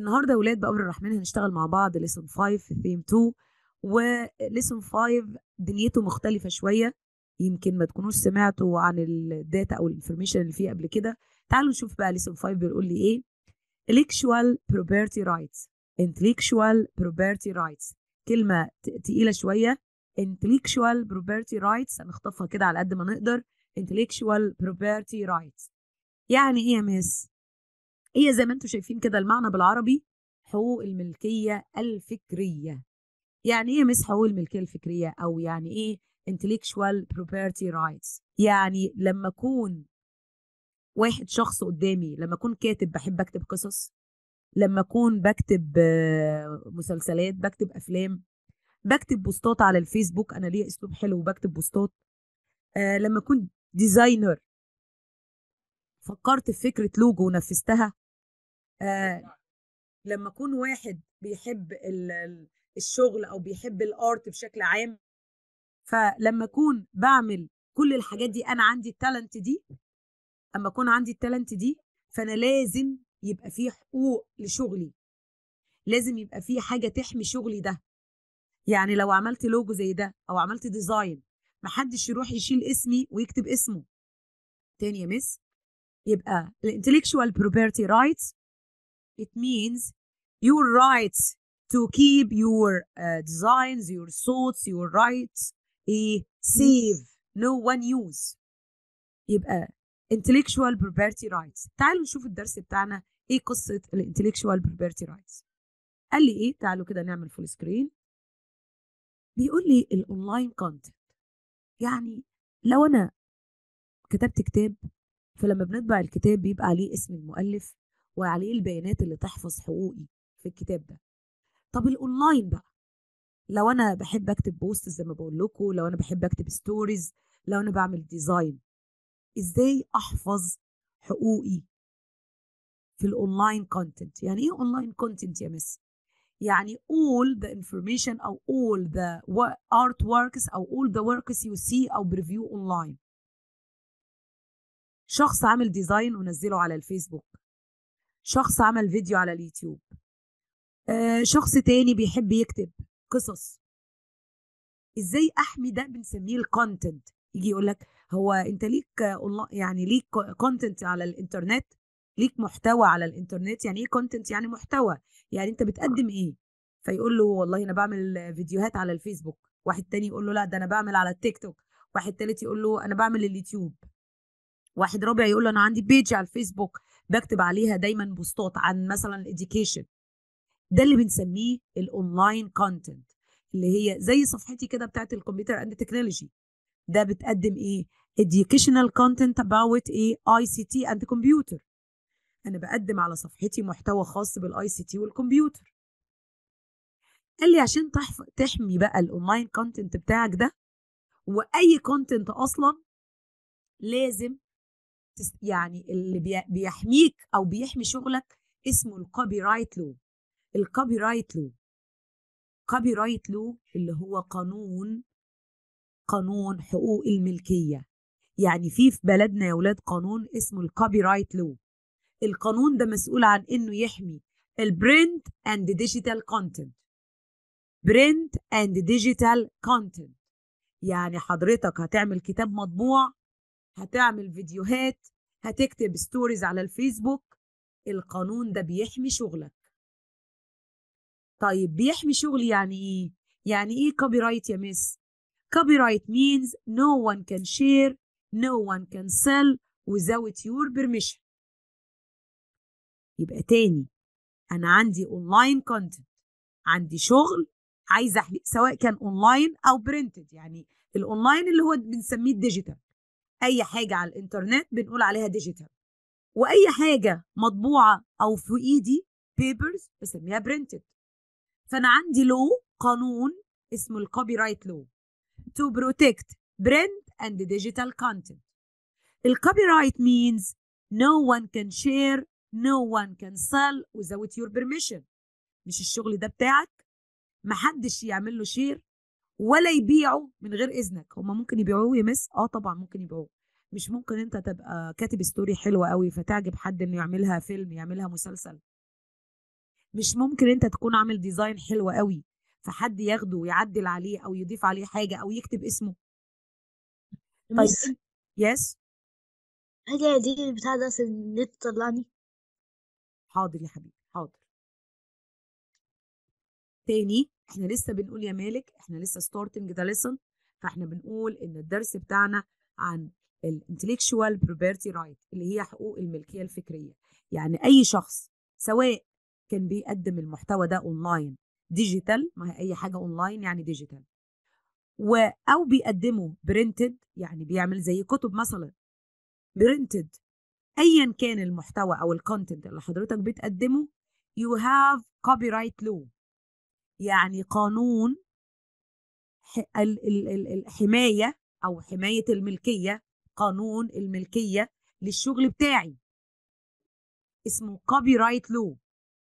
النهارده يا ولاد بأمر الرحمن هنشتغل مع بعض ليسون 5 في ثيم 2 وليسون 5 دنيته مختلفة شوية يمكن ما تكونوش سمعتوا عن الداتا او الانفورميشن اللي فيه قبل كده تعالوا نشوف بقى ليسون 5 بيقول لي ايه intellectual property rights intellectual property rights كلمة تقيلة شوية intellectual property rights هنخطفها كده على قد ما نقدر intellectual property rights يعني ايه يا مس هي زي ما انتم شايفين كده المعنى بالعربي حقوق الملكية الفكرية يعني ايه مس حقوق الملكية الفكرية او يعني ايه intellectual property rights يعني لما اكون واحد شخص قدامي لما اكون كاتب بحب اكتب قصص لما اكون بكتب مسلسلات بكتب افلام بكتب بوستات على الفيسبوك انا ليا اسلوب حلو وبكتب بوستات آه لما اكون ديزاينر فكرت في فكره لوجو ونفذتها آه لما اكون واحد بيحب الشغل او بيحب الارت بشكل عام فلما اكون بعمل كل الحاجات دي انا عندي التالنت دي اما اكون عندي التالنت دي فانا لازم يبقى في حقوق لشغلي لازم يبقى في حاجه تحمي شغلي ده يعني لو عملت لوجو زي ده او عملت ديزاين محدش يروح يشيل اسمي ويكتب اسمه تاني يا مس يبقى الانتلكشوال property rights it means your rights to keep your uh, designs your thoughts your rights ايه save no one use يبقى intellectual property rights تعالوا نشوف الدرس بتاعنا ايه قصة الانتلكشوال property rights قال لي ايه تعالوا كده نعمل فول سكرين بيقول لي الاونلاين كونتنت يعني لو انا كتبت كتاب فلما بنطبع الكتاب بيبقى عليه اسم المؤلف وعليه البيانات اللي تحفظ حقوقي في الكتاب ده طب الاونلاين بقى لو انا بحب اكتب بوست زي ما بقول لكم لو انا بحب اكتب ستوريز لو انا بعمل ديزاين ازاي احفظ حقوقي في الاونلاين كونتنت يعني ايه اونلاين كونتنت يا مس يعني all the information او all the art works او all the works you see او بريفيو اونلاين شخص عمل ديزاين ونزله على الفيسبوك شخص عمل فيديو على اليوتيوب آه شخص تاني بيحب يكتب قصص ازاي احمي ده بنسميه الكونتنت يجي يقول لك هو انت ليك يعني ليك كونتنت على الانترنت ليك محتوى على الانترنت يعني ايه كونتنت يعني محتوى يعني انت بتقدم ايه فيقول له والله انا بعمل فيديوهات على الفيسبوك واحد تاني يقول له لا ده انا بعمل على التيك توك واحد تالت يقول له انا بعمل اليوتيوب واحد رابع يقول له انا عندي بيج على الفيسبوك بكتب عليها دايما بوستات عن مثلا الاديوكيشن ده اللي بنسميه الاونلاين كونتنت اللي هي زي صفحتي كده بتاعت الكمبيوتر اند تكنولوجي ده بتقدم ايه educational content about ايه اي سي تي اند كمبيوتر انا بقدم على صفحتي محتوى خاص بالاي سي تي والكمبيوتر قال لي عشان تحف... تحمي بقى الاونلاين كونتنت بتاعك ده واي كونتنت اصلا لازم تس... يعني اللي بي... بيحميك او بيحمي شغلك اسمه الكوبي رايت لو الكوبي رايت لو كوبي رايت لو اللي هو قانون قانون حقوق الملكيه يعني في في بلدنا يا ولاد قانون اسمه الكوبي رايت لو القانون ده مسؤول عن انه يحمي البرنت اند ديجيتال كونتنت برنت اند ديجيتال كونتنت يعني حضرتك هتعمل كتاب مطبوع هتعمل فيديوهات هتكتب ستوريز على الفيسبوك القانون ده بيحمي شغلك طيب بيحمي شغلي يعني ايه يعني ايه كوبي رايت يا مس كوبي رايت means no one can share no one can sell without your permission يبقى تاني انا عندي اونلاين كونتنت عندي شغل عايزه احمي سواء كان اونلاين او برنتد يعني الاونلاين اللي هو بنسميه ديجيتال اي حاجه على الانترنت بنقول عليها ديجيتال واي حاجه مطبوعه او في ايدي بيبرز بسميها برنتد فانا عندي لو قانون اسمه الكوبي رايت لو to protect print and digital content. The copyright means no one can share, no one can sell without your permission. مش الشغل ده بتاعك محدش يعمل له شير ولا يبيعه من غير اذنك هما ممكن يبيعوه يا مس اه طبعا ممكن يبيعوه مش ممكن انت تبقى كاتب ستوري حلوه قوي فتعجب حد انه يعملها فيلم يعملها مسلسل مش ممكن انت تكون عامل ديزاين حلو قوي فحد ياخده ويعدل عليه او يضيف عليه حاجه او يكتب اسمه طيب ميس انت يس هي دي البتاع ده عشان النت طلعني حاضر يا حبيبي حاضر تاني احنا لسه بنقول يا مالك احنا لسه ستارتنج ذا ليسن فاحنا بنقول ان الدرس بتاعنا عن الانتلكشوال بروبرتي رايت اللي هي حقوق الملكيه الفكريه يعني اي شخص سواء كان بيقدم المحتوى ده اونلاين ديجيتال ما هي اي حاجه اونلاين يعني ديجيتال و او بيقدمه برينتد يعني بيعمل زي كتب مثلا برينتد ايا كان المحتوى او الكونتنت اللي حضرتك بتقدمه you have copyright law يعني قانون ح- ال- ال- ال- الحمايه او حمايه الملكيه قانون الملكيه للشغل بتاعي اسمه copyright law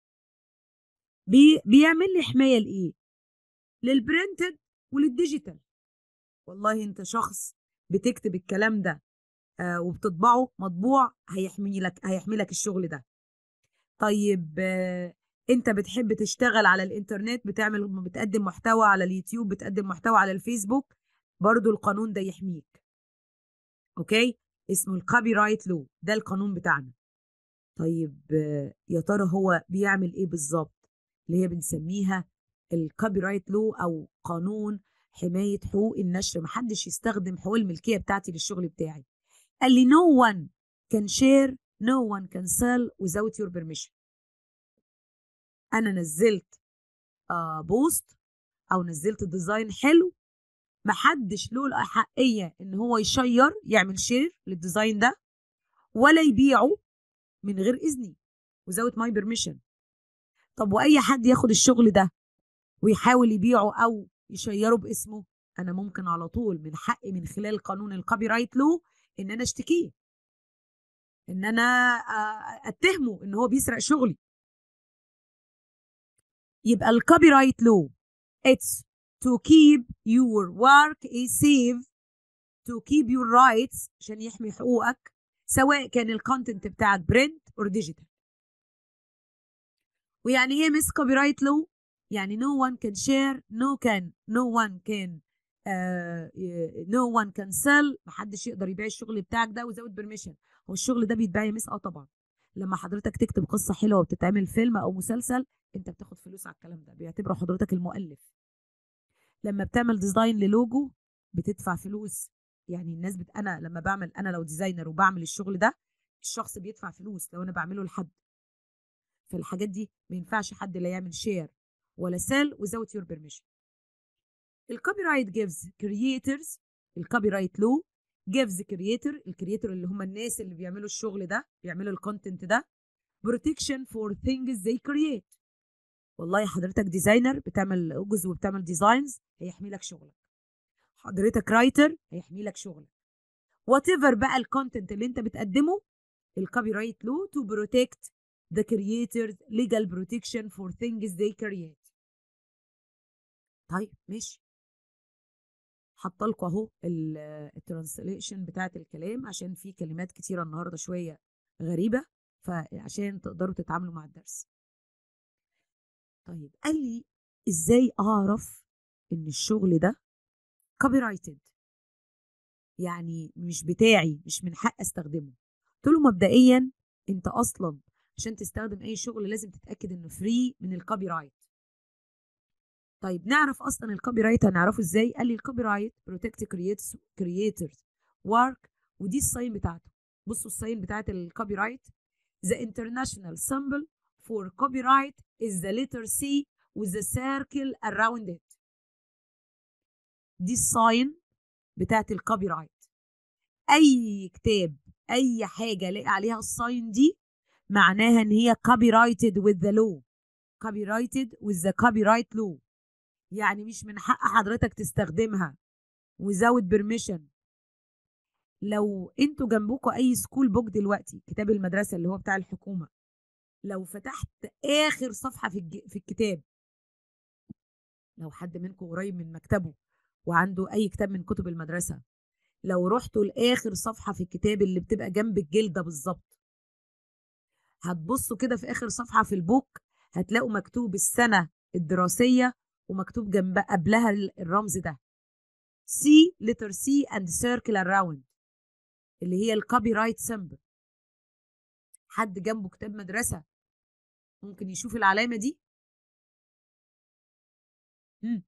بي بيعمل لي حمايه لايه للبرنتد وللديجيتال والله انت شخص بتكتب الكلام ده آه وبتطبعه مطبوع هيحمي لك هيحمي لك الشغل ده طيب آه انت بتحب تشتغل على الانترنت بتعمل بتقدم محتوى على اليوتيوب بتقدم محتوى على الفيسبوك برضو القانون ده يحميك اوكي اسمه الكوبي رايت لو ده القانون بتاعنا طيب آه، يا ترى هو بيعمل ايه بالظبط اللي هي بنسميها الكوبي رايت لو او قانون حمايه حقوق النشر محدش يستخدم حقوق الملكيه بتاعتي للشغل بتاعي قال لي no one can share no one can sell without your permission انا نزلت آه بوست او نزلت ديزاين حلو محدش له الاحقيه ان هو يشير يعمل شير للديزاين ده ولا يبيعه من غير اذني without my permission طب واي حد ياخد الشغل ده ويحاول يبيعه او يشيره باسمه انا ممكن على طول من حقي من خلال قانون الكوبي رايت لو ان انا اشتكيه ان انا آه، اتهمه ان هو بيسرق شغلي يبقى الكوبي رايت لو it's to keep your work is safe to keep your rights عشان يحمي حقوقك سواء كان الكونتنت بتاعك برنت اور ديجيتال ويعني ايه مس كوبي رايت لو يعني no one can share no can no one can uh, no one can sell محدش يقدر يبيع الشغل بتاعك ده without permission هو الشغل ده بيتباع يا مس اه طبعا لما حضرتك تكتب قصه حلوه وبتتعمل فيلم او مسلسل انت بتاخد فلوس على الكلام ده بيعتبروا حضرتك المؤلف لما بتعمل ديزاين للوجو بتدفع فلوس يعني الناس بت... انا لما بعمل انا لو ديزاينر وبعمل الشغل ده الشخص بيدفع فلوس لو انا بعمله لحد فالحاجات دي ما ينفعش حد لا يعمل شير ولا سيل without your permission الكوبي رايت gives creators الكوبي رايت لو gives creator الكرييتور اللي هم الناس اللي بيعملوا الشغل ده بيعملوا الكونتنت ده protection for things they create والله حضرتك ديزاينر بتعمل لوجوز وبتعمل ديزاينز هيحمي لك شغلك حضرتك رايتر هيحمي لك شغلك وات ايفر بقى الكونتنت اللي انت بتقدمه الكوبي رايت لو تو بروتكت the creators legal protection for things they create طيب ماشي حاطه لكم اهو الترانسليشن بتاعت الكلام عشان في كلمات كتيره النهارده شويه غريبه فعشان تقدروا تتعاملوا مع الدرس طيب قال لي ازاي اعرف ان الشغل ده كوبي رايتد يعني مش بتاعي مش من حق استخدمه قلت له مبدئيا انت اصلا عشان تستخدم اي شغل لازم تتاكد انه فري من الكوبي رايت طيب نعرف اصلا الكوبي رايت هنعرفه ازاي قال لي الكوبي رايت بروتكت كرييترز ورك ودي الساين بتاعته بصوا الساين بتاعت الكوبي رايت The international symbol for copyright is the letter C with the circle around it. دي الساين بتاعت الكوبي رايت. أي كتاب أي حاجة لاقي عليها الساين دي معناها إن هي copyrighted with the law. copyrighted with the copyright law. يعني مش من حق حضرتك تستخدمها without permission. لو انتوا جنبكم اي سكول بوك دلوقتي كتاب المدرسه اللي هو بتاع الحكومه لو فتحت اخر صفحه في الج... في الكتاب لو حد منكم قريب من مكتبه وعنده اي كتاب من كتب المدرسه لو رحتوا لاخر صفحه في الكتاب اللي بتبقى جنب الجلده بالظبط هتبصوا كده في اخر صفحه في البوك هتلاقوا مكتوب السنة الدراسية ومكتوب جنب قبلها ال- الرمز ده C letter C and circle around اللي هي الكوبي رايت سيمبل حد جنبه كتاب مدرسة ممكن يشوف العلامة دي مم.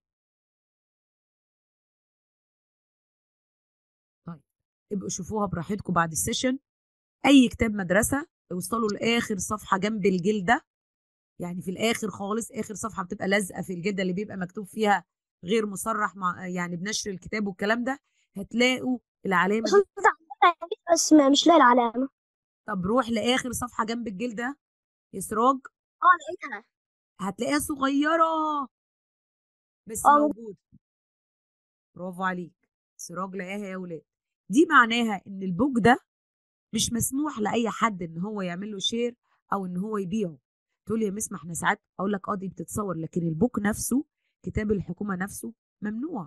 طيب ابقوا شوفوها براحتكم بعد السيشن اي كتاب مدرسة اوصلوا لاخر صفحة جنب الجلدة يعني في الاخر خالص اخر صفحة بتبقى لازقة في الجلدة اللي بيبقى مكتوب فيها غير مصرح مع يعني بنشر الكتاب والكلام ده هتلاقوا العلامة دي وصلت عندها بس ما- مش لاقي العلامة طب روح لاخر صفحة جنب الجلدة يا سراج اه لقيتها هتلاقيها صغيرة بس اه موجودة برافو عليك سراج لقاها يا ولاد دي معناها ان البوك ده مش مسموح لاي حد ان هو يعمل له شير او ان هو يبيعه تقول لي يا مس ما احنا ساعات اقول لك اه دي بتتصور لكن البوك نفسه كتاب الحكومه نفسه ممنوع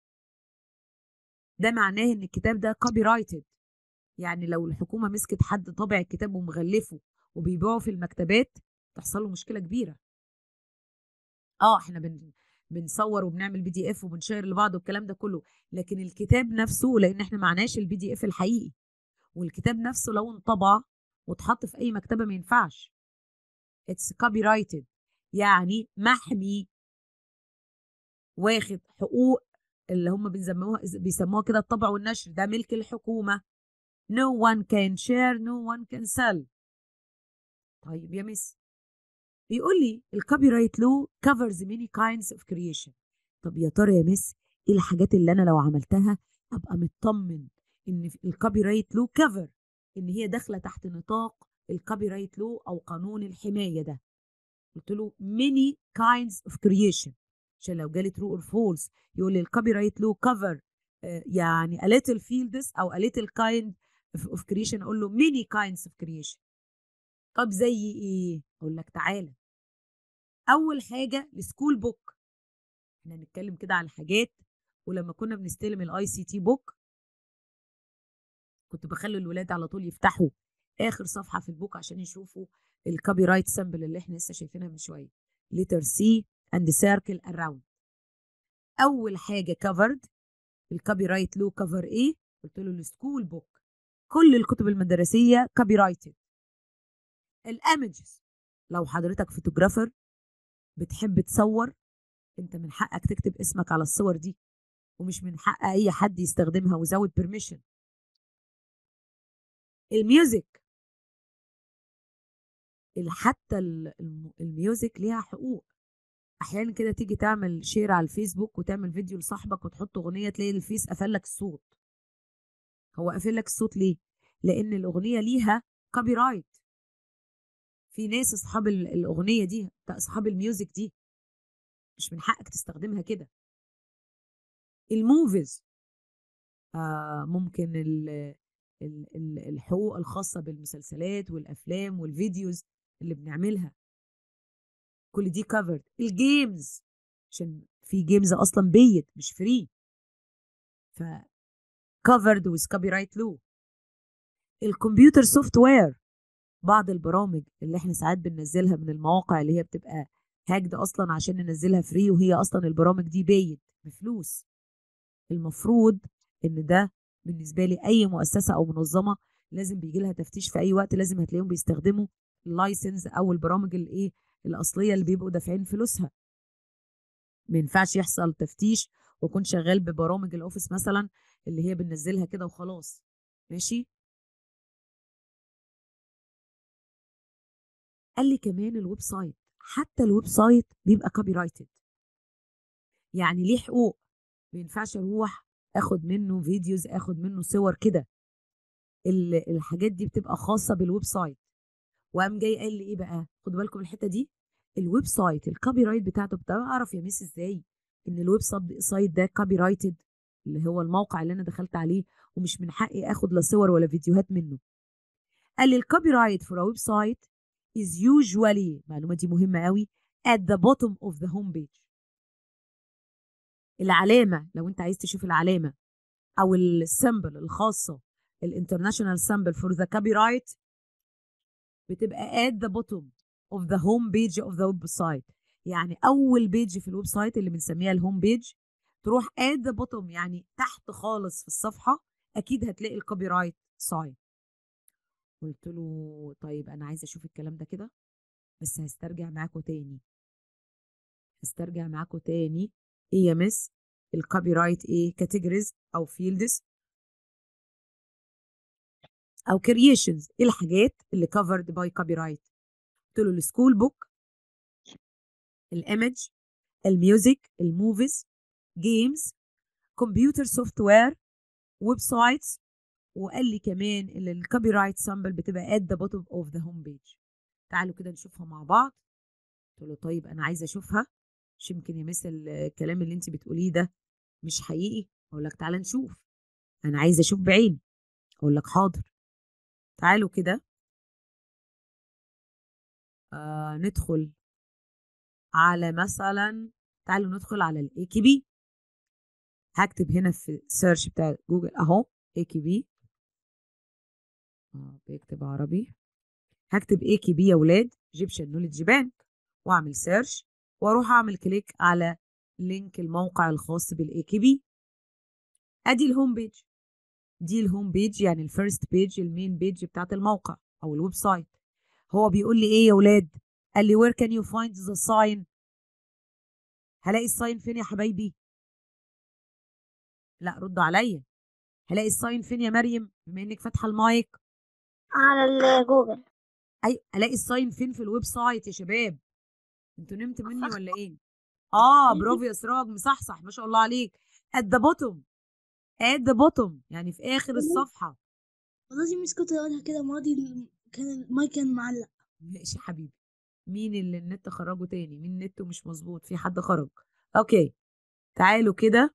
ده معناه ان الكتاب ده كوبي رايتد يعني لو الحكومه مسكت حد طابع الكتاب ومغلفه وبيبيعه في المكتبات تحصل له مشكله كبيره اه احنا بن بنصور وبنعمل بي دي اف وبنشير لبعض والكلام ده كله لكن الكتاب نفسه لان احنا معناش البي دي اف الحقيقي والكتاب نفسه لو انطبع واتحط في اي مكتبه ما ينفعش اتس كوبي رايتد يعني محمي واخد حقوق اللي هم بيسموها بيسموها كده الطبع والنشر ده ملك الحكومه no one can share no one can sell طيب يا مس بيقول لي الكوبي رايت لو covers many kinds of creation طب يا ترى يا مس ايه الحاجات اللي انا لو عملتها ابقى مطمن ان الكوبي رايت لو كفر ان هي داخله تحت نطاق الكوبي رايت لو او قانون الحمايه ده قلت له many kinds of creation عشان لو جالي true or false يقول لي الكوبي رايت لو كفر يعني a little fields او a little kind of, of creation اقول له many kinds of creation طب زي ايه اقول لك تعالى اول حاجه السكول بوك احنا هنتكلم كده على الحاجات ولما كنا بنستلم الاي سي تي بوك كنت بخلي الولاد على طول يفتحوا اخر صفحه في البوك عشان يشوفوا الكوبي رايت سامبل اللي احنا لسه شايفينها من شويه لتر سي اند سيركل اراوند اول حاجه كفرد الكوبي رايت له كفر ايه قلت له السكول بوك كل الكتب المدرسيه كوبي رايتد الايمجز لو حضرتك فوتوغرافر بتحب تصور انت من حقك تكتب اسمك على الصور دي ومش من حق اي حد يستخدمها وزود بيرميشن الميوزك ال- حتى ال- الم- الميوزك ليها حقوق احيانا كده تيجي تعمل شير على الفيسبوك وتعمل فيديو لصاحبك وتحط اغنيه تلاقي الفيس قفل لك الصوت هو قافل لك الصوت ليه لان الاغنيه ليها كوبي رايت في ناس اصحاب ال- الاغنيه دي اصحاب الميوزك دي مش من حقك تستخدمها كده الموفيز آه ممكن ال ال ال الحقوق الخاصة بالمسلسلات والأفلام والفيديوز اللي بنعملها كل دي كفرد الجيمز عشان في جيمز أصلا بيت مش فري ف covered with copyright law الكمبيوتر سوفت وير بعض البرامج اللي احنا ساعات بننزلها من المواقع اللي هي بتبقى هاجد اصلا عشان ننزلها فري وهي اصلا البرامج دي بيت بفلوس المفروض ان ده بالنسبه لي اي مؤسسه او منظمه لازم بيجي لها تفتيش في اي وقت لازم هتلاقيهم بيستخدموا اللايسنس او البرامج الايه الاصليه اللي بيبقوا دافعين فلوسها ما ينفعش يحصل تفتيش واكون شغال ببرامج الاوفيس مثلا اللي هي بننزلها كده وخلاص ماشي قال لي كمان الويب سايت حتى الويب سايت بيبقى كوبي رايتد يعني ليه حقوق ما ينفعش اروح اخد منه فيديوز اخد منه صور كده ال- الحاجات دي بتبقى خاصه بالويب سايت وقام جاي قال لي ايه بقى خدوا بالكم الحته دي الويب سايت الكوبي رايت بتاعته بتعرف يا ميس ازاي ان الويب سايت- سايت ده كوبي رايتد اللي هو الموقع اللي انا دخلت عليه ومش من حقي اخد لا صور ولا فيديوهات منه قال لي الكوبي رايت فور ويب سايت is usually المعلومه دي مهمه قوي at the bottom of the home page العلامه لو انت عايز تشوف العلامه او السمبل الخاصه الانترناشونال سمبل فور ذا كوبي رايت بتبقى at the bottom of the home page of the website يعني اول بيج في الويب سايت اللي بنسميها الهوم بيج تروح at the bottom يعني تحت خالص في الصفحه اكيد هتلاقي الكوبي رايت ساين قلت له طيب انا عايزه اشوف الكلام ده كده بس هسترجع معاكم تاني هسترجع معاكم تاني ايه يا مس الكوبي رايت ايه كاتيجوريز او فيلدز او كرييشنز ايه الحاجات اللي covered by copyright قلت له السكول بوك الايمج الميوزك الموفيز جيمز كمبيوتر سوفت وير ويب سايتس وقال لي كمان ان الكوبي رايت سامبل بتبقى at the bottom of the home page تعالوا كده نشوفها مع بعض قلت له طيب انا عايزه اشوفها مش يمكن يا مس الكلام اللي انت بتقوليه ده مش حقيقي اقول لك تعالى نشوف انا عايزه اشوف بعيني اقول لك حاضر تعالوا كده آه ندخل على مثلا تعالوا ندخل على الاي كي بي هكتب هنا في السيرش بتاع جوجل اهو اي كي بي اه بيكتب عربي هكتب اي كي بي يا ولاد ايجيبشن نوليدج بانك واعمل سيرش واروح اعمل كليك على لينك الموقع الخاص بالاي كي بي ادي الهوم بيج دي الهوم بيج يعني الفيرست بيج المين بيج بتاعت الموقع او الويب سايت هو بيقول لي ايه يا ولاد قال لي where can you find the sign هلاقي الساين فين يا حبايبي لا ردوا عليا هلاقي الساين فين يا مريم بما انك فاتحه المايك على جوجل اي الاقي الساين فين في الويب سايت يا شباب انتوا نمت مني ولا ايه اه برافو يا سراج مصحصح ما شاء الله عليك at the bottom at the bottom يعني في اخر الصفحه والله دي مش كنت اقولها كده ماضي ال- كان المايك كان معلق ماشي يا حبيبي مين اللي النت خرجه تاني مين النت مش مظبوط في حد خرج اوكي تعالوا كده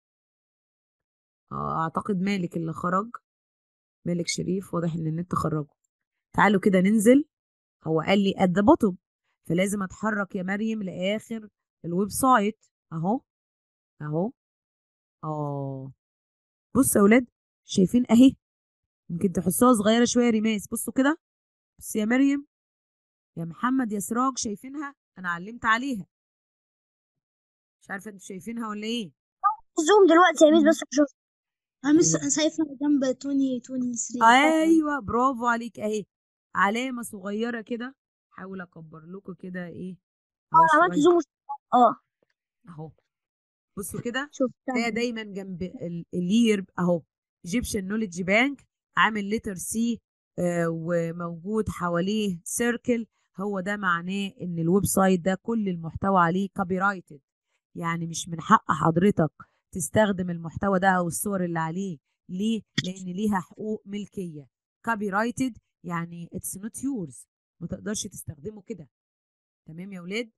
آه، اعتقد مالك اللي خرج مالك شريف واضح ان النت خرجه تعالوا كده ننزل هو قال لي at the bottom فلازم اتحرك يا مريم لاخر الويب سايت اهو اهو اه بصوا يا اولاد شايفين اهي يمكن تحسوها صغيره شويه يا ريماس بصوا كده بص يا مريم يا محمد يا سراج شايفينها انا علمت عليها مش عارفه انتوا شايفينها ولا ايه زوم دلوقتي يا ميس بس شوف انا مش أيوة. شايفها جنب 2023 ايوه برافو عليك اهي علامه صغيره كده حاول اكبر لكم كده ايه اهو عملت شوية. زوم اه اهو بصوا كده شوف هي دايما جنب ال- الير اهو ايجيبشن نوليدج بانك عامل لتر سي وموجود حواليه سيركل هو ده معناه ان الويب سايت ده كل المحتوى عليه كوبي رايتد يعني مش من حق حضرتك تستخدم المحتوى ده او الصور اللي عليه ليه لان ليها حقوق ملكيه كوبي رايتد يعني اتس نوت يورز ما تقدرش تستخدمه كده تمام يا ولاد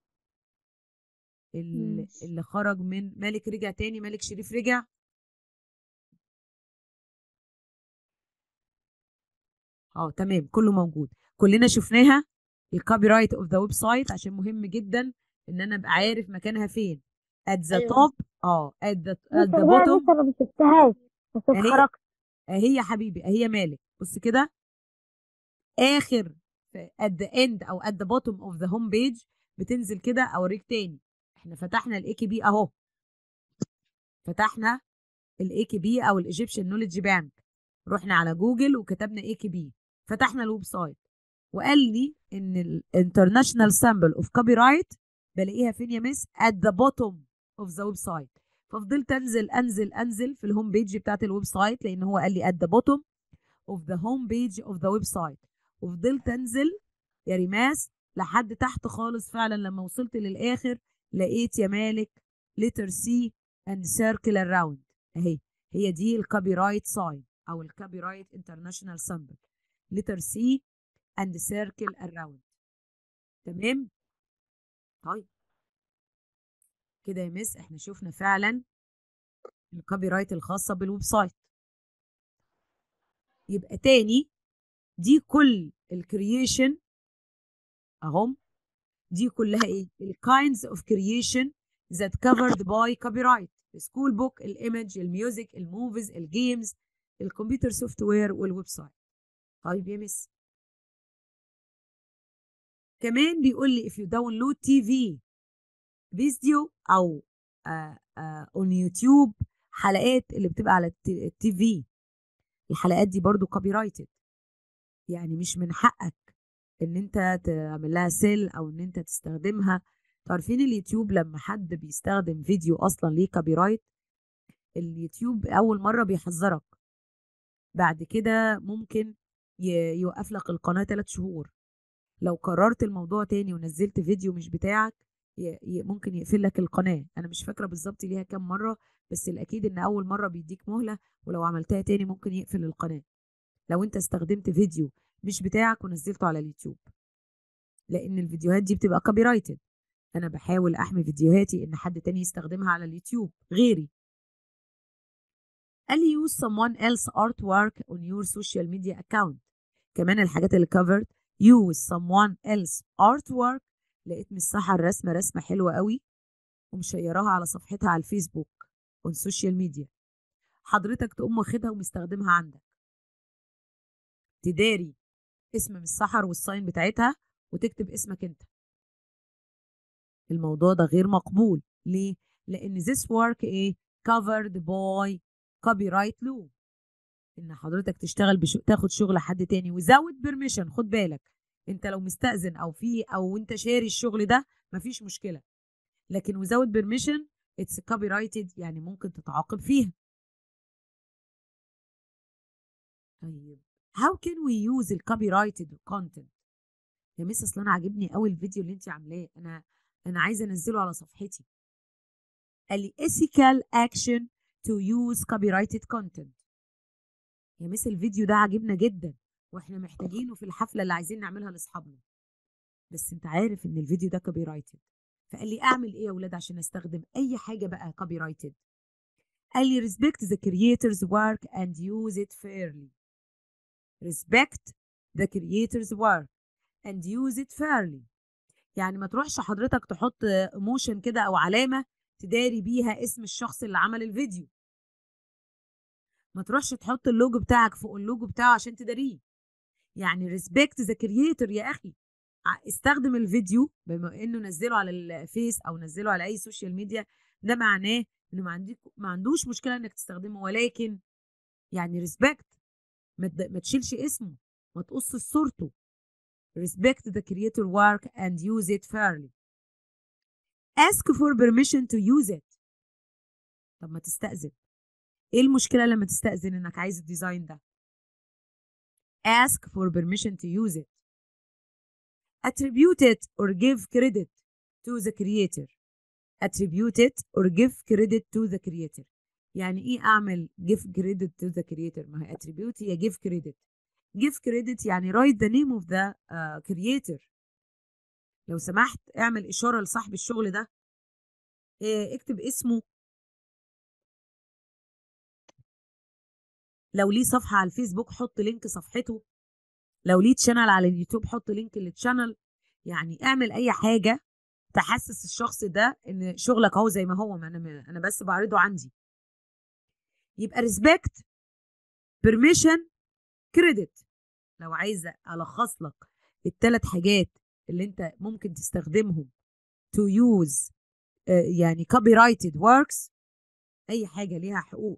ال- مم. اللي خرج من مالك رجع تاني مالك شريف رجع اه تمام كله موجود كلنا شفناها الكوبي رايت اوف ذا ويب سايت عشان مهم جدا ان انا ابقى عارف مكانها فين at the أيوة. top اه at the, at the bottom انا ما شفتهاش بس أهي. اتحركت اهي يا حبيبي اهي يا مالك بص كده اخر في- at the end او at the bottom of the home page بتنزل كده اوريك تاني احنا فتحنا الاي كي بي اهو فتحنا الاي كي بي او الايجيبشن نوليدج بانك رحنا على جوجل وكتبنا اي كي بي فتحنا الويب سايت وقال لي ان الانترناشونال سامبل اوف كوبي رايت بلاقيها فين يا مس at the bottom of the ويب سايت ففضلت انزل انزل انزل في الهوم بيج بتاعت الويب سايت لان هو قال لي at the bottom of the home page of the ويب سايت وفضلت انزل يا ريماس لحد تحت خالص فعلا لما وصلت للاخر لقيت يا مالك letter C and circle around اهي هي دي الكوبي رايت ساين او الكوبي رايت انترناشونال سامبل letter C and circle around تمام طيب كده يا مس احنا شفنا فعلا الكوبي رايت الخاصه بالويب سايت يبقى تاني دي كل الكرييشن اهم دي كلها ايه الكايندز اوف كرييشن that covered by copyright السكول بوك الايمج الميوزك الموفيز الجيمز الكمبيوتر سوفت وير والويب سايت طيب يا مس كمان بيقول لي if you download TV فيديو او آه آه on يوتيوب حلقات اللي بتبقى على التي في الحلقات دي برضو كوبي رايتد يعني مش من حقك ان انت تعمل لها سيل او ان انت تستخدمها عارفين اليوتيوب لما حد بيستخدم فيديو اصلا ليه كوبي رايت اليوتيوب اول مره بيحذرك بعد كده ممكن ي- يوقف لك القناه 3 شهور لو قررت الموضوع تاني ونزلت فيديو مش بتاعك ي- ي- ممكن يقفل لك القناه انا مش فاكره بالظبط ليها كام مره بس الاكيد ان اول مره بيديك مهله ولو عملتها تاني ممكن يقفل القناه لو انت استخدمت فيديو مش بتاعك ونزلته على اليوتيوب لان الفيديوهات دي بتبقى كوبي رايتد انا بحاول احمي فيديوهاتي ان حد تاني يستخدمها على اليوتيوب غيري قال لي use someone else artwork on your social media account كمان الحاجات اللي covered use someone else artwork لقيت من السحر رسمة رسمة حلوة قوي ومشيراها على صفحتها على الفيسبوك on social media حضرتك تقوم واخدها ومستخدمها عندك تداري اسم من السحر والساين بتاعتها وتكتب اسمك انت الموضوع ده غير مقبول ليه؟ لأن this work ايه covered by copyright law إن حضرتك تشتغل بش... تاخد شغل حد تاني without permission خد بالك انت لو مستأذن او في او انت شاري الشغل ده مفيش مشكلة لكن without permission it's copyrighted يعني ممكن تتعاقب فيها طيب how can we use ال copyrighted content يا مس اصل انا عاجبني قوي الفيديو اللي انت عاملاه انا انا عايزه انزله على صفحتي قال لي ethical action to use copyrighted content يا مس الفيديو ده عاجبنا جدا واحنا محتاجينه في الحفله اللي عايزين نعملها لاصحابنا بس انت عارف ان الفيديو ده كوبي رايتد فقال لي اعمل ايه يا ولاد عشان استخدم اي حاجه بقى كوبي رايتد قال لي respect the creator's work and use it fairly respect the creator's work and use it fairly يعني ما تروحش حضرتك تحط ايموشن كده او علامه تداري بيها اسم الشخص اللي عمل الفيديو ما تروحش تحط اللوجو بتاعك فوق اللوجو بتاعه عشان تداريه يعني ريسبكت ذا كرييتور يا اخي ع- استخدم الفيديو بما انه نزله على الفيس او نزله على اي سوشيال ميديا ده معناه انه ما عندك ما عندوش مشكله انك تستخدمه ولكن يعني ريسبكت ما تد- ما تشيلش اسمه ما تقصش صورته respect the creator work and use it fairly ask for permission to use it طب ما تستأذن ايه المشكلة لما تستأذن انك عايز الديزاين ده ask for permission to use it attribute it or give credit to the creator attribute it or give credit to the creator يعني ايه اعمل give credit to the creator ما هي attribute هي give credit give credit يعني write the name of the uh, creator لو سمحت اعمل اشاره لصاحب الشغل ده إيه اكتب اسمه لو ليه صفحه على الفيسبوك حط لينك صفحته لو ليه تشانل على اليوتيوب حط لينك للتشانل يعني اعمل اي حاجه تحسس الشخص ده ان شغلك اهو زي ما هو ما انا انا بس بعرضه عندي يبقى ريسبكت بيرميشن كريدت لو عايزه الخص لك الثلاث حاجات اللي انت ممكن تستخدمهم to use آه، يعني copyrighted works اي حاجه ليها حقوق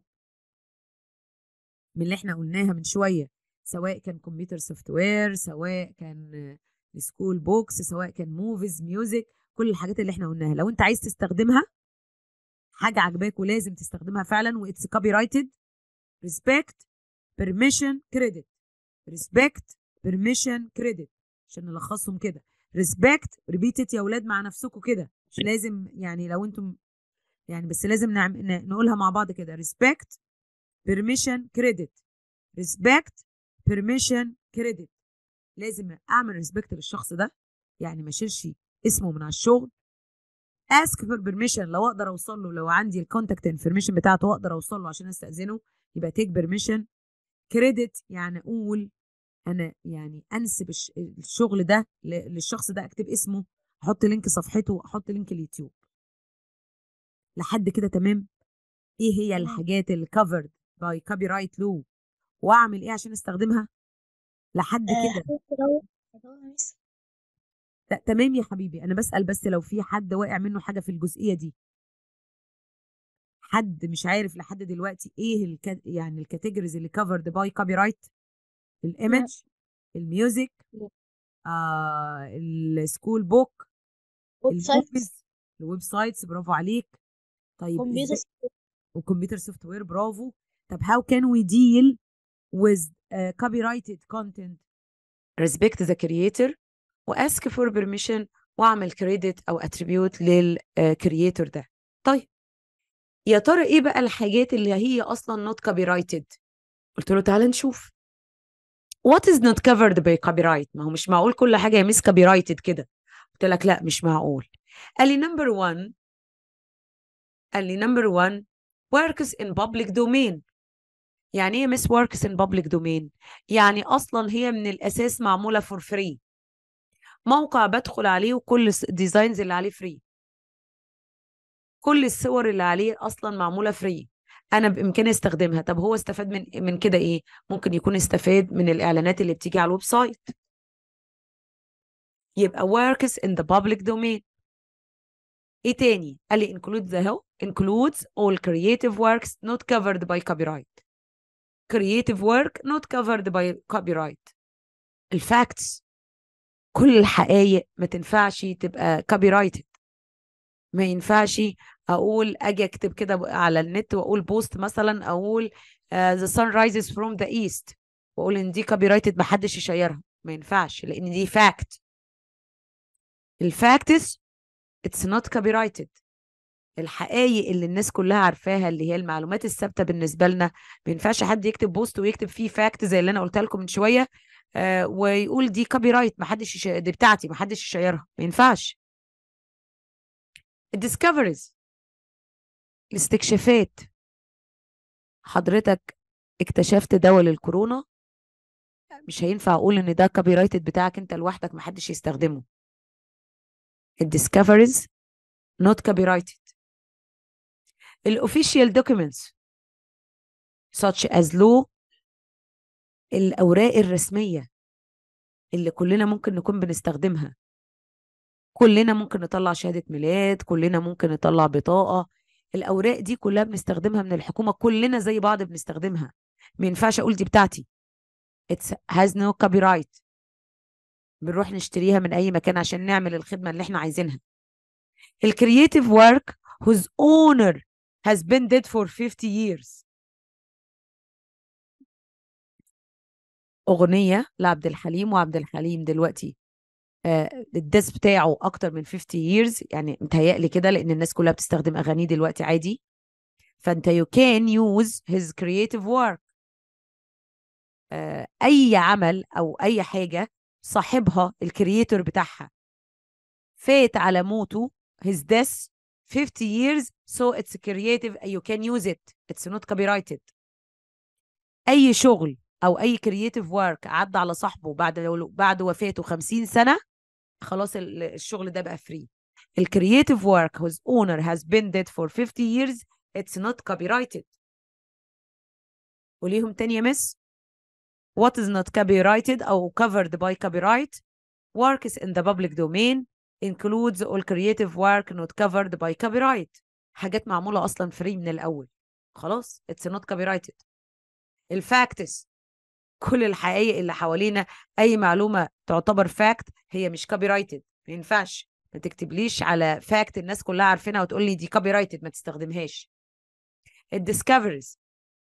من اللي احنا قلناها من شويه سواء كان كمبيوتر سوفت وير سواء كان سكول بوكس سواء كان موفيز ميوزك كل الحاجات اللي احنا قلناها لو انت عايز تستخدمها حاجه عجباك ولازم تستخدمها فعلا واتس كوبي رايتد ريسبكت بيرميشن كريدت ريسبكت بيرميشن كريدت عشان نلخصهم كده ريسبكت ريبيتت يا اولاد مع نفسكم كده مش لازم يعني لو انتم يعني بس لازم نعم ن- نقولها مع بعض كده ريسبكت بيرميشن كريدت ريسبكت بيرميشن كريدت لازم اعمل ريسبكت للشخص ده يعني ما اشيلش اسمه من على الشغل اسك فور بيرميشن لو اقدر اوصل له لو عندي الكونتاكت انفورميشن بتاعته واقدر اوصل له عشان استاذنه يبقى تيك بيرميشن كريدت يعني اقول انا يعني انسب الش- الشغل ده ل- للشخص ده اكتب اسمه احط لينك صفحته احط لينك اليوتيوب لحد كده تمام ايه هي تمام. الحاجات اللي covered by copyright law واعمل ايه عشان استخدمها لحد آه، كده حضرتك لو- حضرتك يا ميس لا تمام يا حبيبي انا بسأل بس لو في حد واقع منه حاجة في الجزئية دي حد مش عارف لحد دلوقتي ايه الك... يعني الكاتيجوريز اللي كفرد باي كوبي رايت الايمج الميوزك لا. آه السكول بوك ويب سايت الموفيز الويب سايتس برافو عليك طيب كمبيوتر ازاي وكمبيوتر سوفت وير برافو طب how can we deal with uh, copyrighted content respect the creator وask for permission واعمل credit او attribute للكرييتور ده طيب يا ترى ايه بقى الحاجات اللي هي اصلا not copyrighted قلت له تعالى نشوف what is not covered by copyright ما هو مش معقول كل حاجه يا مس copyrighted كده قلت لك لا مش معقول قال لي number one قال لي number one works in public domain يعني ايه مس works in public domain يعني اصلا هي من الاساس معموله for free موقع بدخل عليه وكل الديزاينز اللي عليه فري كل الصور اللي عليه اصلا معموله فري انا بامكاني استخدمها طب هو استفاد من من كده ايه ممكن يكون استفاد من الاعلانات اللي بتيجي على الويب سايت يبقى works in the public domain ايه تاني قال لي includes the includes all creative works not covered by copyright creative work not covered by copyright الفاكتس كل الحقائق ما تنفعش تبقى copyrighted ما ينفعش اقول اجي اكتب كده على النت واقول بوست مثلا اقول uh, the sun rises from the east واقول ان دي copyrighted محدش يشيرها ما ينفعش لان دي fact الفاكتس it's not copyrighted الحقائق اللي الناس كلها عارفاها اللي هي المعلومات الثابته بالنسبه لنا ما ينفعش حد يكتب بوست ويكتب فيه فاكت زي اللي انا قلتها لكم من شويه آه ويقول دي كوبي رايت ما حدش يش... دي بتاعتي ما حدش يشيرها ما ينفعش الديسكفريز الاستكشافات حضرتك اكتشفت دواء للكورونا مش هينفع اقول ان ده كوبي رايتد بتاعك انت لوحدك ما حدش يستخدمه الديسكفريز not copyrighted الofficial documents such as law الأوراق الرسمية اللي كلنا ممكن نكون بنستخدمها كلنا ممكن نطلع شهادة ميلاد كلنا ممكن نطلع بطاقة الأوراق دي كلها بنستخدمها من الحكومة كلنا زي بعض بنستخدمها ما ينفعش أقول دي بتاعتي it has no copyright بنروح نشتريها من أي مكان عشان نعمل الخدمة اللي احنا عايزينها الكرييتيف work whose owner has been dead for 50 years أغنية لعبد الحليم وعبد الحليم دلوقتي آه الديس بتاعه أكتر من 50 years يعني متهيألي كده لأن الناس كلها بتستخدم أغانيه دلوقتي عادي فأنت you can use his creative work آه أي عمل أو أي حاجة صاحبها الكرييتور بتاعها فات على موته his death 50 years so it's creative you can use it it's not copyrighted اي شغل او اي creative work عدى على صاحبه بعد بعد وفاته 50 سنه خلاص الشغل ده بقى فري الكرييتيف work whose owner has been dead for 50 years it's not copyrighted وليهم تاني يا مس what is not copyrighted او covered by copyright works in the public domain includes all creative work not covered by copyright حاجات معمولة أصلا فري من الأول خلاص it's not copyrighted الفاكتس كل الحقائق اللي حوالينا أي معلومة تعتبر فاكت هي مش copyrighted ما ينفعش ما تكتبليش على فاكت الناس كلها عارفينها وتقول لي دي copyrighted ما تستخدمهاش الديسكفريز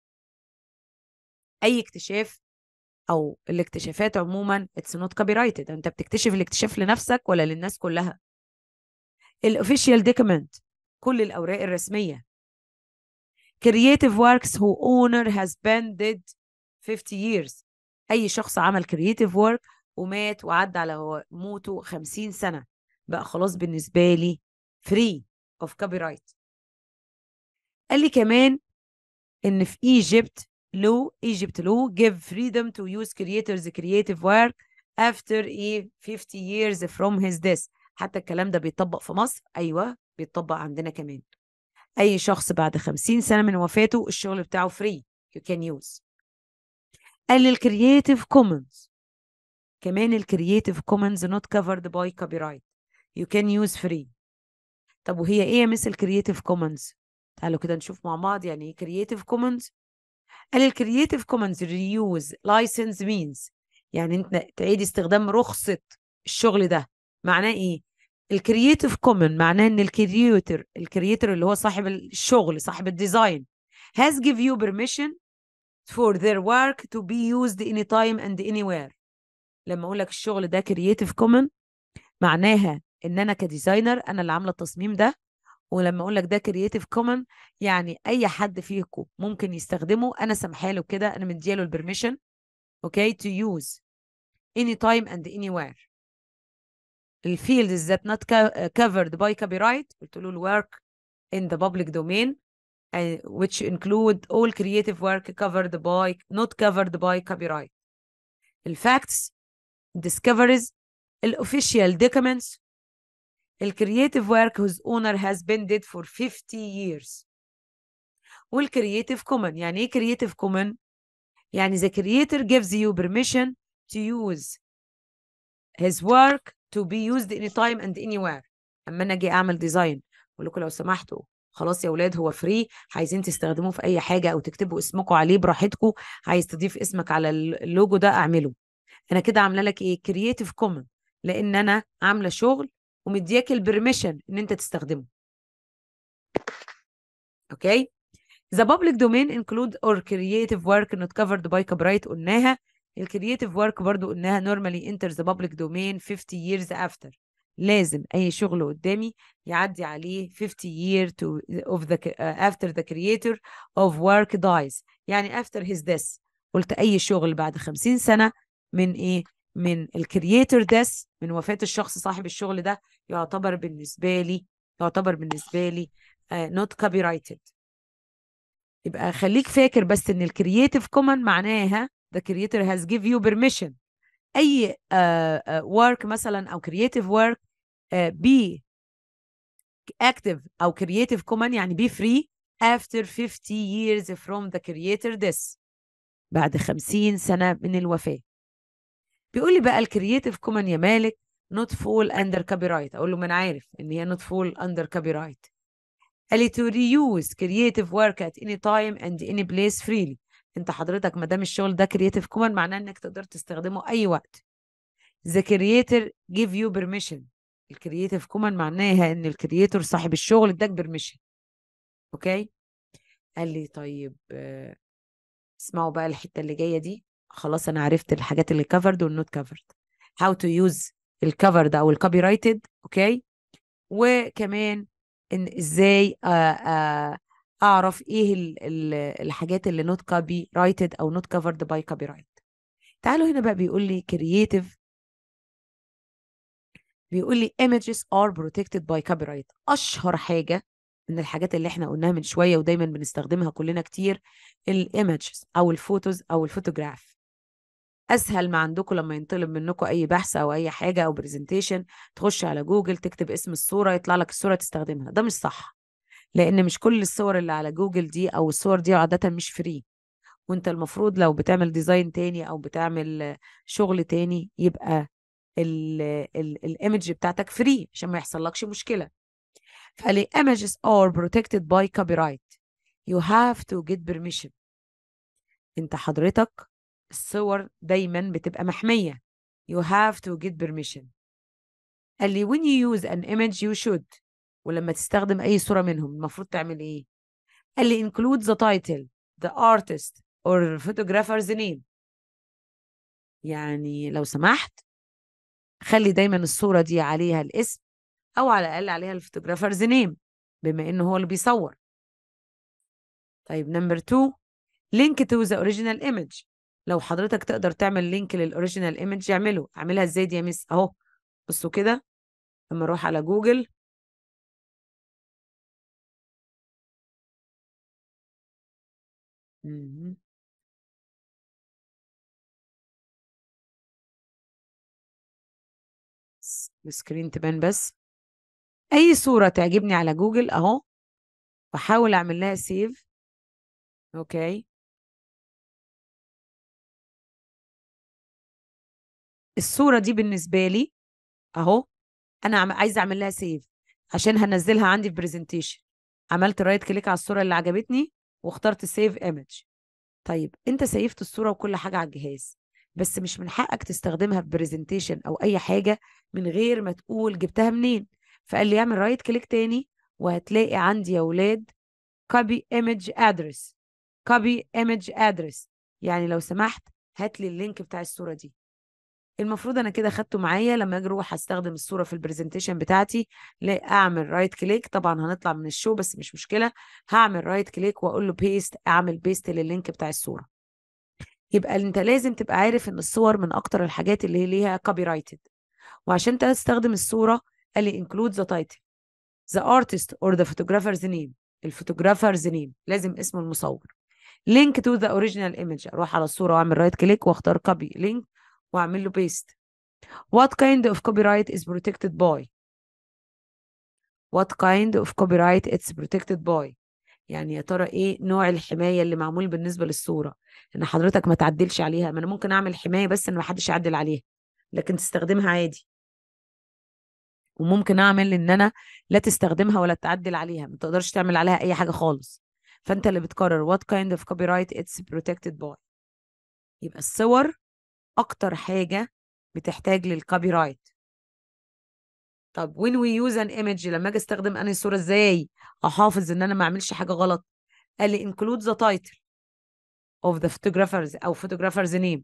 أي اكتشاف او الاكتشافات عموما اتس نوت copyrighted انت بتكتشف الاكتشاف لنفسك ولا للناس كلها الاوفيشال دوكيمنت كل الاوراق الرسميه creative works who owner has been dead 50 years اي شخص عمل creative work ومات وعدى على موته 50 سنه بقى خلاص بالنسبه لي free of copyright قال لي كمان ان في ايجيبت law Egypt law give freedom to use creators creative work after a 50 years from his death حتى الكلام ده بيطبق في مصر ايوه بيطبق عندنا كمان اي شخص بعد 50 سنه من وفاته الشغل بتاعه free you can use قال الكرييتيف كومنز كمان الكرييتيف كومنز not covered by copyright you can use free طب وهي ايه يا مس الكرييتيف كومنز تعالوا كده نشوف مع بعض يعني ايه كرييتيف كومنز قال الكرييتيف كومنز reuse license means يعني انت تعيد استخدام رخصة الشغل ده معناه ايه الكرييتيف كومن معناه ان الكرييتور الكرييتور اللي هو صاحب الشغل صاحب الديزاين has give you permission for their work to be used anytime and anywhere لما اقول لك الشغل ده كرييتيف كومن معناها ان انا كديزاينر انا اللي عامله التصميم ده ولما اقول لك ده كرييتيف كومن يعني اي حد فيكم ممكن يستخدمه انا سامحه له كده انا مدياله البرميشن اوكي تو يوز any time and anywhere الفيلدز that not co- covered by copyright قلت له الwork in the public domain uh, which include all creative work covered by not covered by copyright الفacts discoveries الofficial documents الكرييتيف work whose owner has been dead for 50 years والكرييتيف common يعني ايه creative common يعني the creator gives you permission to use his work to be used anytime and anywhere اما انا اجي اعمل ديزاين اقول لكم لو سمحتوا خلاص يا اولاد هو فري عايزين تستخدموه في اي حاجه او تكتبوا اسمكم عليه براحتكم عايز تضيف اسمك على اللوجو ده اعمله انا كده عامله لك ايه كرييتيف كومن لان انا عامله شغل ومدياك البرميشن ان انت تستخدمه اوكي The public domain include or creative work not covered by copyright قلناها الكرييتيف work برضو قلناها normally enter the public domain 50 years after لازم اي شغل قدامي يعدي عليه 50 year to of the uh, after the creator of work dies يعني after his death قلت اي شغل بعد 50 سنة من ايه من الكرييتور death من وفاة الشخص صاحب الشغل ده يعتبر بالنسبة لي يعتبر بالنسبة لي uh, not copyrighted يبقى خليك فاكر بس ان الكرييتيف كومن معناها the creator has give you permission اي uh, uh, work مثلا او creative work uh, be active او creative common يعني be free after 50 years from the creator death بعد 50 سنة من الوفاة بيقول لي بقى الكرييتيف كومن يا مالك not fall under copyright اقول له ما انا عارف ان هي not fall under copyright قال لي to reuse creative work at any time and any place freely انت حضرتك ما دام الشغل ده كرييتيف كومن معناه انك تقدر تستخدمه اي وقت the creator give you permission الكرييتيف كومن معناها ان الكرييتور صاحب الشغل اداك بيرميشن اوكي قال لي طيب آه، اسمعوا بقى الحته اللي جايه دي خلاص انا عرفت الحاجات اللي كفرد والنوت كفرد how to use الكفرد او الكوبي رايتد اوكي وكمان ان ازاي آه، آه، اعرف ايه ال- ال- الحاجات اللي نوت كوبي رايتد او نوت كفرد باي كوبي رايت تعالوا هنا بقى بيقول لي كرييتيف بيقول لي images are protected by copyright اشهر حاجه من الحاجات اللي احنا قلناها من شويه ودايما بنستخدمها كلنا كتير الايمجز او الفوتوز او الفوتوغراف اسهل ما عندكم لما ينطلب منكم اي بحث او اي حاجه او برزنتيشن تخش على جوجل تكتب اسم الصوره يطلع لك الصوره تستخدمها ده مش صح لان مش كل الصور اللي على جوجل دي او الصور دي عاده مش فري وانت المفروض لو بتعمل ديزاين تاني او بتعمل شغل تاني يبقى الايمج بتاعتك فري عشان ما يحصلكش مشكله فقال لي images are protected by copyright you have to get permission انت حضرتك الصور دايما بتبقى محمية you have to get permission قال لي when you use an image you should ولما تستخدم أي صورة منهم المفروض تعمل إيه قال لي include the title the artist or photographer's name يعني لو سمحت خلي دايما الصورة دي عليها الاسم أو على الأقل عليها الفوتوغرافرز نيم بما إنه هو اللي بيصور طيب نمبر 2 link to the original image لو حضرتك تقدر تعمل لينك للاوريجينال ايمج اعمله اعملها ازاي دي يا مس اهو بصوا كده لما اروح على جوجل مهم. س- السكرين تبان بس اي صورة تعجبني على جوجل اهو واحاول اعمل لها سيف اوكي الصورة دي بالنسبة لي اهو انا عم... عايزة اعمل لها سيف عشان هنزلها عندي في برزنتيشن عملت رايت كليك على الصورة اللي عجبتني واخترت سيف ايمج طيب انت سيفت الصورة وكل حاجة على الجهاز بس مش من حقك تستخدمها في برزنتيشن او اي حاجة من غير ما تقول جبتها منين فقال لي اعمل رايت كليك تاني وهتلاقي عندي يا ولاد copy image address copy image address يعني لو سمحت هات لي اللينك بتاع الصورة دي المفروض انا كده خدته معايا لما اجي اروح استخدم الصوره في البرزنتيشن بتاعتي لا اعمل رايت كليك طبعا هنطلع من الشو بس مش مشكله هعمل رايت كليك واقول له بيست اعمل بيست لللينك بتاع الصوره يبقى انت لازم تبقى عارف ان الصور من اكتر الحاجات اللي هي ليها كوبي رايتد وعشان تستخدم الصوره قال لي include the title the artist or the photographer's name الفوتوغرافرز نيم لازم اسم المصور link to the original image اروح على الصوره واعمل رايت كليك واختار كوبي لينك واعمل له بيست what kind of copyright is protected by what kind of copyright it's protected by يعني يا ترى ايه نوع الحمايه اللي معمول بالنسبه للصوره ان حضرتك ما تعدلش عليها ما انا ممكن اعمل حمايه بس ان ما حدش يعدل عليها لكن تستخدمها عادي وممكن اعمل ان انا لا تستخدمها ولا تعدل عليها ما تقدرش تعمل عليها اي حاجه خالص فانت اللي بتقرر what kind of copyright it's protected by يبقى الصور اكتر حاجه بتحتاج للكوبي رايت طب when we use an image لما اجي استخدم انهي صوره ازاي احافظ ان انا ما اعملش حاجه غلط قال لي include the title of the photographers او photographer's name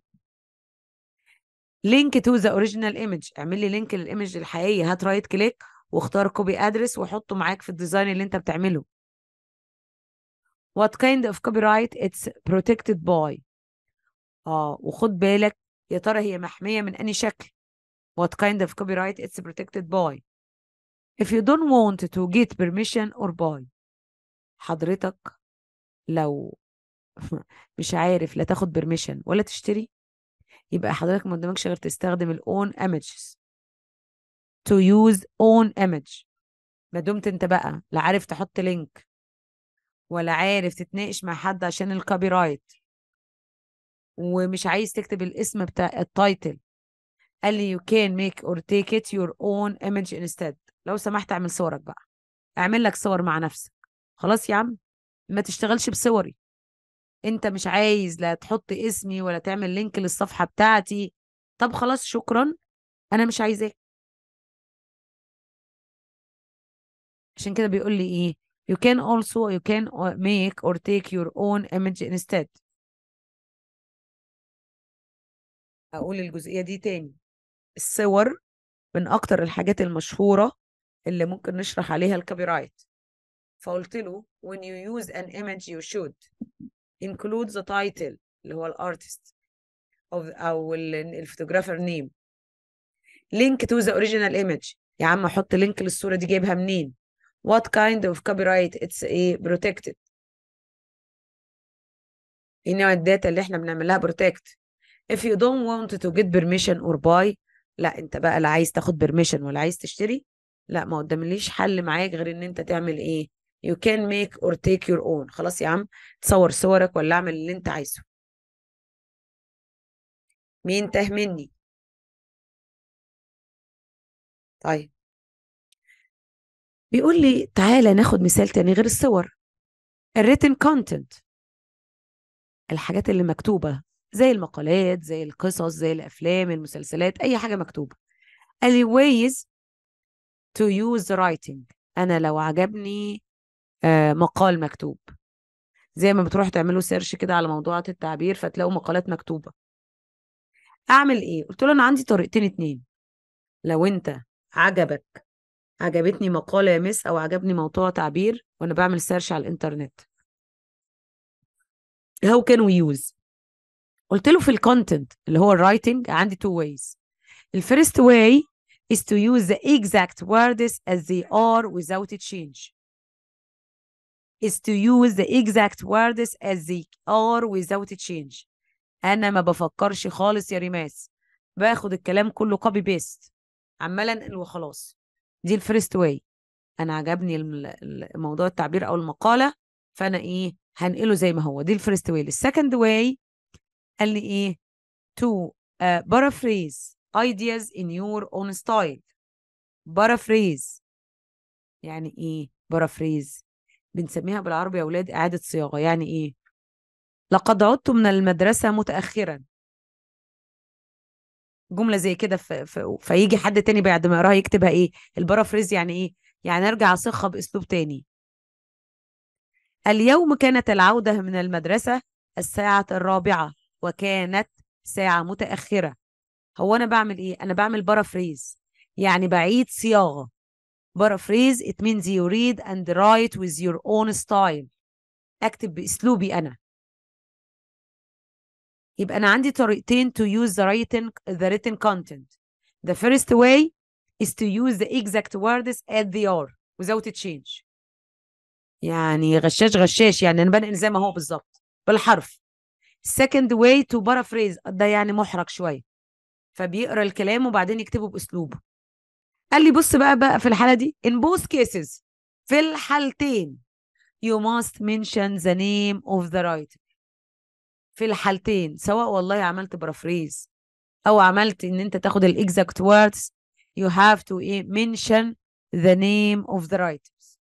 link to the original image اعمل لي لينك للايمج الحقيقيه هات رايت كليك واختار كوبي ادرس وحطه معاك في الديزاين اللي انت بتعمله what kind of copyright it's protected by اه وخد بالك يا ترى هي محمية من أي شكل what kind of copyright it's protected by if you don't want to get permission or buy حضرتك لو مش عارف لا تاخد permission ولا تشتري يبقى حضرتك ما قدامكش غير تستخدم ال own images to use own image ما دمت انت بقى لا عارف تحط لينك ولا عارف تتناقش مع حد عشان الكوبي رايت ومش عايز تكتب الاسم بتاع التايتل قال لي you can make or take it your own image instead لو سمحت اعمل صورك بقى اعمل لك صور مع نفسك خلاص يا عم ما تشتغلش بصوري انت مش عايز لا تحط اسمي ولا تعمل لينك للصفحة بتاعتي طب خلاص شكرا انا مش عايزاه عشان كده بيقول لي ايه you can also you can make or take your own image instead اقول الجزئيه دي تاني الصور من اكتر الحاجات المشهوره اللي ممكن نشرح عليها الكوبي رايت فقلت له when you use an image you should include the title اللي هو الارتست او او الفوتوغرافر نيم link to the original image يا عم احط لينك للصوره دي جايبها منين what kind of copyright it's a protected ايه نوع الداتا اللي احنا بنعملها protect if you don't want to get permission or buy لا انت بقى لا عايز تاخد permission ولا عايز تشتري لا ما قدامليش حل معاك غير ان انت تعمل ايه you can make or take your own خلاص يا عم تصور صورك ولا اعمل اللي انت عايزه مين تاه مني طيب بيقول لي تعالى ناخد مثال تاني غير الصور الريتن كونتنت الحاجات اللي مكتوبة زي المقالات زي القصص زي الأفلام المسلسلات أي حاجة مكتوبة قال لي ways to use the writing أنا لو عجبني آه مقال مكتوب زي ما بتروح تعملوا سيرش كده على موضوعات التعبير فتلاقوا مقالات مكتوبة أعمل إيه؟ قلت له أنا عندي طريقتين اتنين لو أنت عجبك عجبتني مقالة يا مس أو عجبني موضوع تعبير وأنا بعمل سيرش على الإنترنت how can we use قلت له في الكونتنت اللي هو الرايتنج عندي two ways الفيرست way is to use the exact words as they are without a change is to use the exact words as they are without a change انا ما بفكرش خالص يا ريماس باخد الكلام كله كوبي بيست عمال انقل وخلاص دي الفيرست واي انا عجبني موضوع التعبير او المقاله فانا ايه هنقله زي ما هو دي الفيرست واي السكند واي قال لي ايه to uh, paraphrase ideas in your own style paraphrase يعني ايه paraphrase بنسميها بالعربي يا اولاد اعاده صياغه يعني ايه لقد عدت من المدرسه متاخرا جمله زي كده ف... ف... فيجي حد تاني بعد ما يقراها يكتبها ايه البارافريز يعني ايه يعني ارجع اصيغها باسلوب تاني اليوم كانت العوده من المدرسه الساعه الرابعه وكانت ساعه متاخره هو انا بعمل ايه انا بعمل بارافريز يعني بعيد صياغه بارافريز it means you read and write with your own style اكتب باسلوبي انا يبقى انا عندي طريقتين to use the written the written content the first way is to use the exact words as they are without a change يعني غشاش غشاش يعني انا بنقل زي ما هو بالظبط بالحرف second way to paraphrase ده يعني محرج شويه فبيقرا الكلام وبعدين يكتبه باسلوبه قال لي بص بقى بقى في الحاله دي in both cases في الحالتين you must mention the name of the writer في الحالتين سواء والله عملت بارافريز او عملت ان انت تاخد الاكزاكت words you have to ايه mention the name of the writers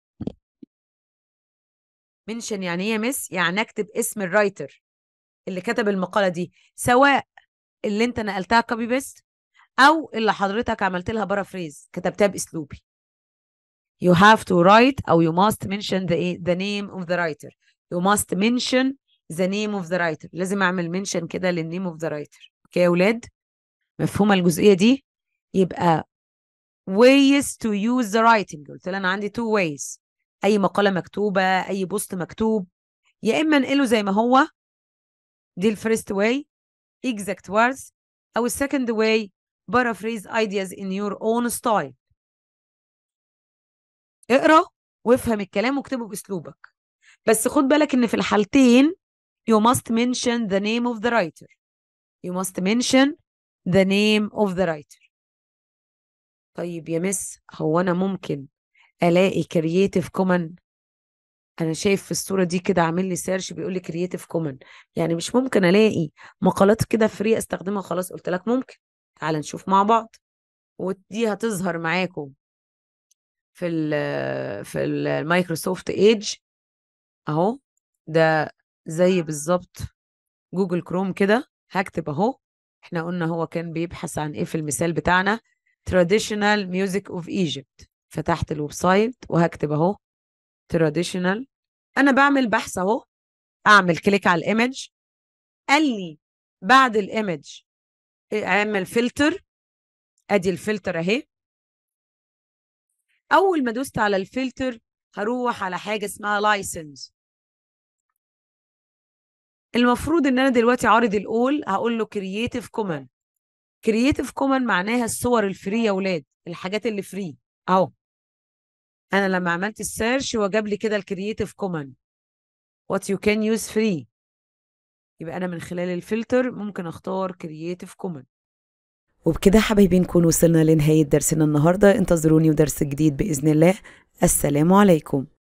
mention يعني ايه يا مس يعني اكتب اسم الرايتر اللي كتب المقاله دي سواء اللي انت نقلتها كوبي بيست او اللي حضرتك عملت لها بارافريز كتبتها باسلوبي you have to write او you must mention the the name of the writer you must mention the name of the writer لازم اعمل mention كده للنيم of the writer اوكي يا اولاد مفهومه الجزئيه دي يبقى ways to use the writing قلت لها انا عندي two ways اي مقاله مكتوبه اي بوست مكتوب يا اما انقله زي ما هو دي الفيرست واي exact words او السكند واي paraphrase ideas in your own style اقرا وافهم الكلام واكتبه باسلوبك بس خد بالك ان في الحالتين you must mention the name of the writer you must mention the name of the writer طيب يا مس هو انا ممكن الاقي creative common انا شايف في الصوره دي كده عامل لي سيرش بيقول لي كرييتيف كومن يعني مش ممكن الاقي مقالات كده فري استخدمها خلاص قلت لك ممكن تعال نشوف مع بعض ودي هتظهر معاكم في ال في المايكروسوفت ايدج اهو ده زي بالظبط جوجل كروم كده هكتب اهو احنا قلنا هو كان بيبحث عن ايه في المثال بتاعنا traditional music of Egypt فتحت الويب سايت وهكتب اهو traditional انا بعمل بحث اهو اعمل كليك على الايمج قال لي بعد الايمج اعمل فلتر ادي الفلتر اهي اول ما دوست على الفلتر هروح على حاجه اسمها لايسنس المفروض ان انا دلوقتي عارض الاول هقول له كرييتيف كومن كرييتيف كومن معناها الصور الفري يا ولاد الحاجات اللي فري اهو انا لما عملت السيرش هو جاب لي كده الكرييتيف كومن وات يو كان يوز فري يبقى انا من خلال الفلتر ممكن اختار كرييتيف كومن وبكده حبايبي نكون وصلنا لنهايه درسنا النهارده انتظروني ودرس جديد باذن الله السلام عليكم